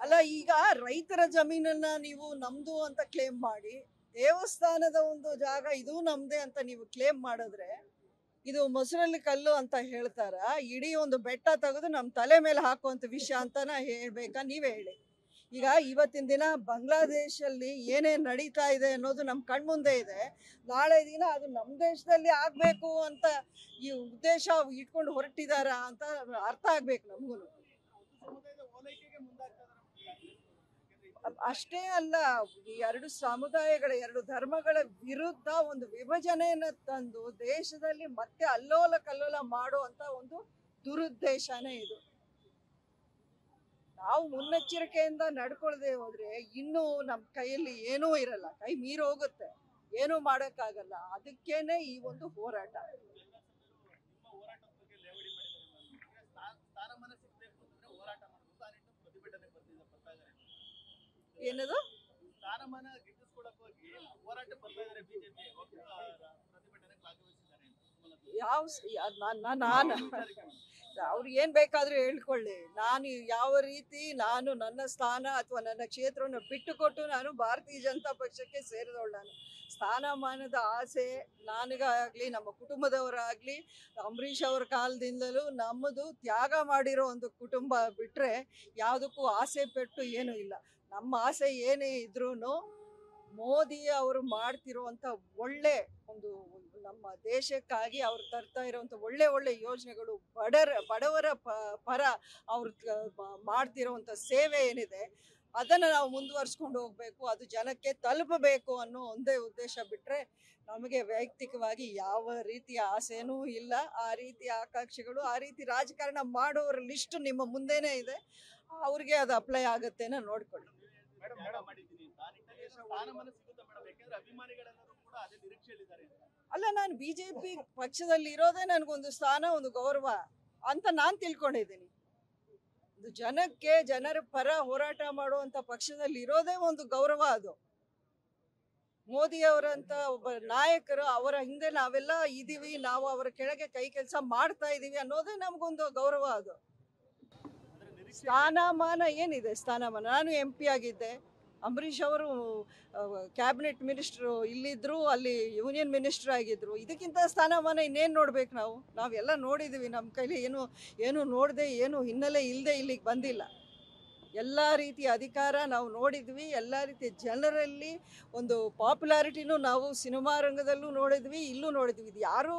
ಅಲ್ಲ ಈಗ ರೈತರ ಜಮೀನನ್ನ ನೀವು ನಮ್ದು ಅಂತ ಕ್ಲೇಮ್ ಮಾಡಿ ದೇವಸ್ಥಾನದ ಒಂದು ಜಾಗ ಇದು ನಮ್ದೇ ಅಂತ ನೀವು ಕ್ಲೇಮ್ ಮಾಡಿದ್ರೆ ಇದು ಮೊಸರಲ್ಲಿ ಕಲ್ಲು ಅಂತ ಹೇಳ್ತಾರ ಇಡೀ ಒಂದು ಬೆಟ್ಟ ತೆಗೆದು ನಮ್ಮ ತಲೆ ಮೇಲೆ ಹಾಕುವಂತ ವಿಷಯ ಅಂತಾನ ಹೇಳ್ಬೇಕಾ ನೀವೇ ಹೇಳಿ ಈಗ ಇವತ್ತಿನ ದಿನ ಬಾಂಗ್ಲಾದೇಶಲ್ಲಿ ಏನೇನ್ ನಡೀತಾ ಇದೆ ಅನ್ನೋದು ನಮ್ಮ ಕಣ್ಮುಂದೆ ಇದೆ ನಾಳೆ ದಿನ ಅದು ನಮ್ಮ ದೇಶದಲ್ಲಿ ಆಗ್ಬೇಕು ಅಂತ ಈ ಉದ್ದೇಶ ಇಟ್ಕೊಂಡು ಹೊರಟಿದಾರ ಅಂತ ಅರ್ಥ ಆಗ್ಬೇಕು ನಮಗೂ ಅಷ್ಟೇ ಅಲ್ಲ ಈ ಎರಡು ಸಮುದಾಯಗಳ ಎರಡು ಧರ್ಮಗಳ ವಿರುದ್ಧ ಒಂದು ವಿಭಜನೆಯನ್ನ ತಂದು ದೇಶದಲ್ಲಿ ಮತ್ತೆ ಅಲ್ಲೋಲ ಕಲ್ಲೋಲ ಮಾಡುವಂತ ಒಂದು ದುರುದ್ದೇಶನೇ ಇದು ನಾವು ಮುನ್ನೆಚ್ಚರಿಕೆಯಿಂದ ನಡ್ಕೊಳ್ದೆ ಹೋದ್ರೆ ಇನ್ನೂ ನಮ್ಮ ಕೈಯಲ್ಲಿ ಏನೂ ಇರಲ್ಲ ಕೈ ಮೀರಿ ಹೋಗುತ್ತೆ ಏನೂ ಮಾಡೋಕ್ಕಾಗಲ್ಲ ಅದಕ್ಕೇನೆ ಈ ಒಂದು ಹೋರಾಟ ಏನದು ಸ್ಥಾನಮಾನ ಗಿಟ್ಟಿಸ್ಕೊಡಕ್ ಹೋಗಿ ಹೋರಾಟ ಬರ್ತಾ ಇದಾರೆ ಬಿಜೆಪಿ ಪ್ರತಿಭಟನೆ ಭಾಗವಹಿಸಿದ್ದಾರೆ ಯಾವ ಸ- ಯಾ- ನಾನ್- ನಾನ್- ನಾನು ಅವ್ರು ಏನ್ ಬೇಕಾದ್ರೂ ಹೇಳ್ಕೊಳ್ಳಿ ನಾನು ಯಾವ ರೀತಿ ನಾನು ನನ್ನ ಸ್ಥಾನ ಅಥವಾ ನನ್ನ ಕ್ಷೇತ್ರವನ್ನು ಬಿಟ್ಟುಕೊಟ್ಟು ನಾನು ಭಾರತೀಯ ಜನತಾ ಪಕ್ಷಕ್ಕೆ ಸೇರಿದವಳು ನಾನು ಸ್ಥಾನಮಾನದ ಆಸೆ ನನಗಾಗ್ಲಿ ನಮ್ಮ ಕುಟುಂಬದವರಾಗ್ಲಿ ಅಂಬರೀಷ್ ಅವರ ಕಾಲದಿಂದಲೂ ನಮ್ಮದು ತ್ಯಾಗ ಮಾಡಿರೋ ಒಂದು ಕುಟುಂಬ ಬಿಟ್ರೆ ಯಾವುದಕ್ಕೂ ಆಸೆ ಪೆಟ್ಟು ಏನೂ ಇಲ್ಲ ನಮ್ಮ ಆಸೆ ಏನೇ ಇದ್ರೂ ಮೋದಿ ಅವರು ಮಾಡ್ತಿರುವಂತ ಒಳ್ಳೆ ಒಂದು ನಮ್ಮ ದೇಶಕ್ಕಾಗಿ ಅವ್ರು ತರ್ತಾ ಇರುವಂತ ಒಳ್ಳೆ ಒಳ್ಳೆ ಯೋಜನೆಗಳು ಬಡರ ಬಡವರ ಪ- ಪರ ಅವ್ರು ತ- ಮ- ಮಾಡ್ತಿರೋಂಥ ಸೇವೆ ಏನಿದೆ ಅದನ್ನು ನಾವು ಮುಂದುವರ್ಸ್ಕೊಂಡು ಹೋಗ್ಬೇಕು ಅದು ಜನಕ್ಕೆ ತಲುಪಬೇಕು ಅನ್ನೋ ಒಂದೇ ಉದ್ದೇಶ ಬಿಟ್ರೆ ನಮಗೆ ವೈಯಕ್ತಿಕವಾಗಿ ಯಾವ ರೀತಿಯ ಆಸೆನೂ ಇಲ್ಲ ಆ ರೀತಿಯ ಆಕಾಂಕ್ಷೆಗಳು ಆ ರೀತಿ ರಾಜಕಾರಣ ಮಾಡೋರ ಲಿಸ್ಟ್ ನಿಮ್ಮ ಮುಂದೆನೇ ಇದೆ ಅವ್ರಿಗೆ ಅದು ಅಪ್ಲೈ ಆಗುತ್ತೇನೋ ನೋಡ್ಕೊಳ್ಳಿ ಮೇಡಮ್ ಮೇಡಮ್ ಮಾಡಿದ್ದೀನಿ ಆ ನಿಟ್ಟಿನಲ್ಲಿ ಸ್ಥಾನಮಾನ ಸಿಗುತ್ತೆ ಮೇಡಮ್ ಯಾಕಂದ್ರೆ ಅಭಿಮಾನಿಗಳೆಲ್ಲರೂ ಕೂಡ ಅದೇ ನಿರೀಕ್ಷೆಯಲ್ಲಿದ್ದಾರೆ ಅಂತ. ಅಲ್ಲ ನಾನು ಬಿ ಜೆ ಪಿ ಪಕ್ಷದಲ್ಲಿ ಇರೋದೇ ನನಗೊಂದು ಸ್ಥಾನ ಒಂದು ಗೌರವ ಅಂತ ನಾನು ತಿಳ್ಕೊಂಡಿದ್ದೀನಿ ಒಂದು ಜನಕ್ಕೆ ಜನರ ಪರ ಹೋರಾಟ ಮಾಡುವಂತ ಪಕ್ಷದಲ್ಲಿ ಇರೋದೇ ಒಂದು ಗೌರವ ಅದು ಮೋದಿ ಅವರಂತ ಒಬ್ಬ ನಾಯಕರು ಅವರ ಹಿಂದೆ ನಾವೆಲ್ಲ ಇದೀವಿ ನಾವು ಅವರ ಕೆಳಗೆ ಕೈ ಕೆಲಸ ಮಾಡ್ತಾ ಇದೀವಿ ಅನ್ನೋದೇ ನಮಗೊಂದು ಗೌರವ ಅದು ಅಂದ್ರೆ ನಿರೀಕ್ಷೆ ಸ್ಥಾನಮಾನ ಏನಿದೆ ಸ್ಥಾನಮಾನ ನಾನು ಎಂ ಪಿ ಆಗಿದ್ದೆ ಅಂಬರೀಷ್ ಅವರು ಕ್ಯಾಬಿನೆಟ್ ಮಿನಿಸ್ಟ್ರು ಇಲ್ಲಿದ್ರು ಅಲ್ಲಿ ಯೂನಿಯನ್ ಮಿನಿಸ್ಟರ್ ಆಗಿದ್ರು ಇದಕ್ಕಿಂತ ಸ್ಥಾನಮಾನ ಇನ್ನೇನು ನೋಡ್ಬೇಕು ನಾವು ನಾವೆಲ್ಲ ನೋಡಿದ್ದೀವಿ ನಮ್ಮ ಕೈಲಿ ಏನು ಏನು ನೋಡದೆ ಏನು ಹಿನ್ನೆಲೆ ಇಲ್ಲದೆ ಇಲ್ಲಿಗೆ ಬಂದಿಲ್ಲ ಎಲ್ಲ ರೀತಿಯ ಅಧಿಕಾರ ನಾವು ನೋಡಿದ್ವಿ ಎಲ್ಲ ರೀತಿಯ ಜನರಲ್ಲಿ ಒಂದು ಪಾಪ್ಯುಲಾರಿಟಿನೂ ನಾವು ಸಿನಿಮಾ ರಂಗದಲ್ಲೂ ನೋಡಿದ್ವಿ ಇಲ್ಲೂ ನೋಡಿದ್ವಿ ಇದು ಯಾರು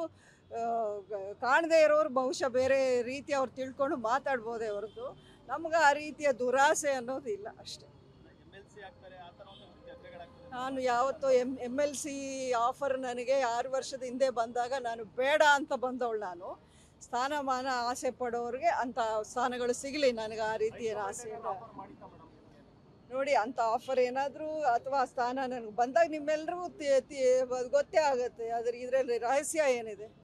ಕಾಣದೇ ಇರೋರು ಬಹುಶಃ ಬೇರೆ ರೀತಿ ಅವ್ರು ತಿಳ್ಕೊಂಡು ಮಾತಾಡ್ಬೋದೇ ಹೊರತು ನಮ್ಗೆ ಆ ರೀತಿಯ ದುರಾಸೆ ಅನ್ನೋದು ಇಲ್ಲ ಅಷ್ಟೇ ಎಂ ಎಲ್ ಸಿ ಆಗ್ತಾರೆ ಆ ತರ ಒಂದು ಚರ್ಚೆಗಳಾಗ್ತದೆ ನಾನು ಯಾವತ್ತೋ M M L C offer ನನಗೆ ಆರು ವರ್ಷದ ಹಿಂದೆ ಬಂದಾಗ ನಾನು ಬೇಡ ಅಂತ ಬಂದವಳು ನಾನು ಸ್ಥಾನಮಾನ ಆಸೆ ಪಡೋರಿಗೆ ಅಂತ ಸ್ಥಾನಗಳು ಸಿಗಲಿ ನನಗೆ ಆ ರೀತಿಯ ಆಸೆ ಇಲ್ಲ ಆಫರ್ ಮಾಡಿದ್ದ ಮೇಡಮ್ ನೋಡಿ ಅಂಥ ಆಫರ್ ಏನಾದರೂ ಅಥವಾ ಸ್ಥಾನ ನನಗೆ ಬಂದಾಗ ನಿಮ್ಮೆಲ್ಲರಿಗೂ ಗೊತ್ತೇ ಆಗುತ್ತೆ ಅದ್ರ ಇದರಲ್ಲಿ ರಹಸ್ಯ ಏನಿದೆ